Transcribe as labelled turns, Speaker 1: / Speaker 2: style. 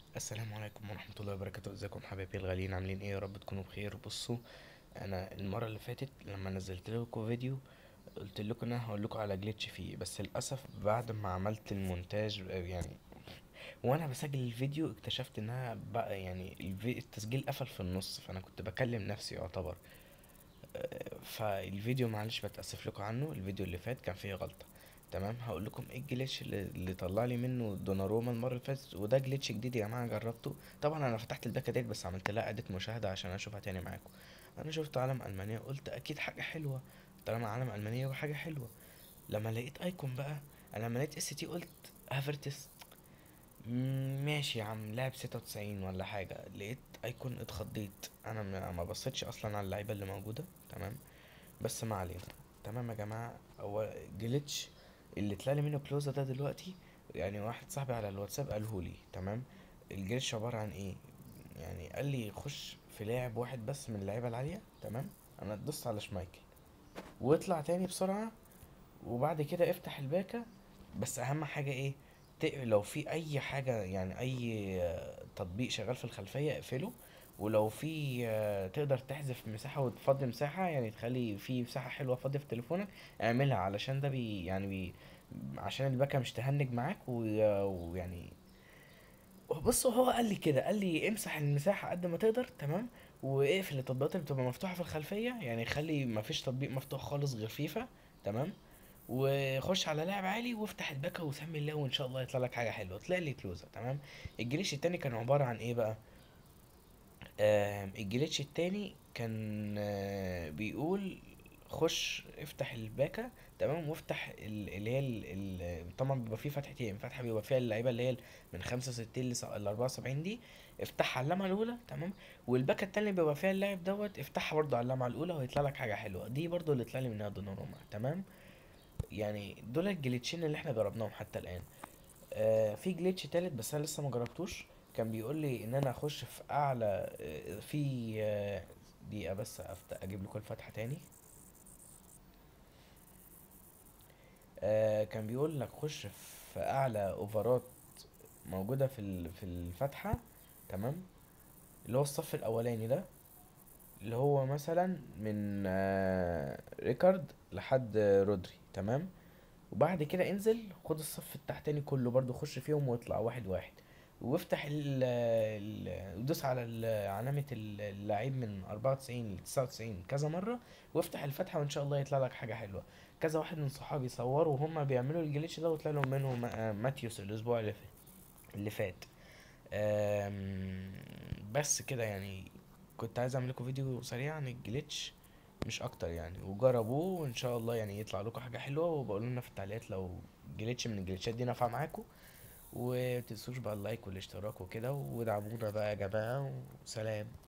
Speaker 1: السلام عليكم ورحمة الله وبركاته ازيكم حبايبي الغاليين عاملين ايه يا رب تكونوا بخير بصوا انا المرة اللي فاتت لما نزلت لكم فيديو قلت لكم ان انا هقول لكم على جليتش فيه بس للاسف بعد ما عملت المونتاج يعني وانا بسجل الفيديو اكتشفت انها بقى يعني الفي- التسجيل قفل في النص فانا كنت بكلم نفسي يعتبر فالفيديو معلش بتأسف لكم عنه الفيديو اللي فات كان فيه غلطة تمام هقول لكم ايه الجليتش اللي, اللي طلع لي منه دوناروما المره اللي فاتت وده جليتش جديد يا جماعه جربته طبعا انا فتحت الباكه ديت بس عملت لها اعاده مشاهده عشان اشوفها تاني معاكم انا شفت علم المانيا قلت اكيد حاجه حلوه طالما علم المانيا وحاجه حلوه لما لقيت ايكون بقى انا لما لقيت اس تي قلت هافرتس مم، ماشي يا عم لاعب ستة وتسعين ولا حاجة لقيت ايكون اتخضيت انا ما ما بصيتش اصلا على اللعيبة اللي موجودة تمام بس ما علينا تمام يا جماعة هو جليتش اللي طلع منه كلوزة ده دلوقتي يعني واحد صاحبي على الواتساب قاله لي تمام الجليتش عبارة عن ايه يعني قال لي خش في لاعب واحد بس من اللعيبة العالية تمام انا دوست على شمايكل واطلع تاني بسرعة وبعد كده افتح الباكة بس اهم حاجة ايه ت- لو في اي حاجة يعني اي آه، تطبيق شغال في الخلفية اقفله ولو في آه، تقدر تحذف مساحة وتفضي مساحة يعني تخلي في مساحة حلوة فاضية في تليفونك اعملها علشان ده بي يعني بي عشان الباكة مش تهنج معاك و- ويعني بص هو قال لي كده قال لي امسح المساحة قد ما تقدر تمام واقفل التطبيقات اللي بتبقى مفتوحة في الخلفية يعني خلي مفيش تطبيق مفتوح خالص غير فيفا تمام وخش على لاعب عالي وافتح الباكا وسمي الله وان شاء الله يطلع لك حاجة حلوة طلع لي كلوزة تمام الجليش التاني كان عبارة عن ايه بقى آم، الجليتش التاني كان آه، بيقول خش افتح الباكا تمام وافتح ال- اللي هي ال- ال- طبعا بيبقى فيه فتحتين فتحة بيبقى فيها اللعيبة اللي هي من خمسة وستين لأربعة وسبعين دي افتحها على اللمعة الأولى تمام والباكا التانية بيبقى فيها اللاعب دوت افتحها برضو على اللمعة الأولى وهيطلع لك حاجة حلوة دي برضو اللي طلع لي منها دوناروما تمام يعني دول الجليتشين اللي احنا جربناهم حتى الآن آه في جليتش تالت بس انا لسه ما جربتوش كان بيقول لي ان انا اخش في اعلى آه، في آه، دقيقة بس أفت- اجيب لكم الفتحة تاني آه كان بيقول لك خش في اعلى اوفرات موجودة في ال- في الفتحة تمام اللي هو الصف الاولاني ده اللي هو مثلا من آه ريكارد لحد آه، رودري تمام وبعد كده انزل خد الصف التحتاني كله برضو خش فيهم واطلع واحد واحد وافتح ال ال- ودوس على ال- علامة ال- اللعيب من 94 ل 99 كذا مرة وافتح الفتحة وان شاء الله يطلع لك حاجة حلوة كذا واحد من صحابي صوروا وهم بيعملوا الجليتش ده وطلع لهم منهم آه، ماتيوس الاسبوع اللي فات اللي فات آم، بس كده يعني كنت عايز اعمل لكم فيديو سريع عن الجليتش مش اكتر يعني وجربوه وان شاء الله يعني يطلع لكم حاجه حلوه وبقولوا لنا في التعليقات لو جليتش من الجليتشات دي نفع معاكم ومتنسوش بقى اللايك والاشتراك وكده ودعمونا بقى يا جماعه وسلام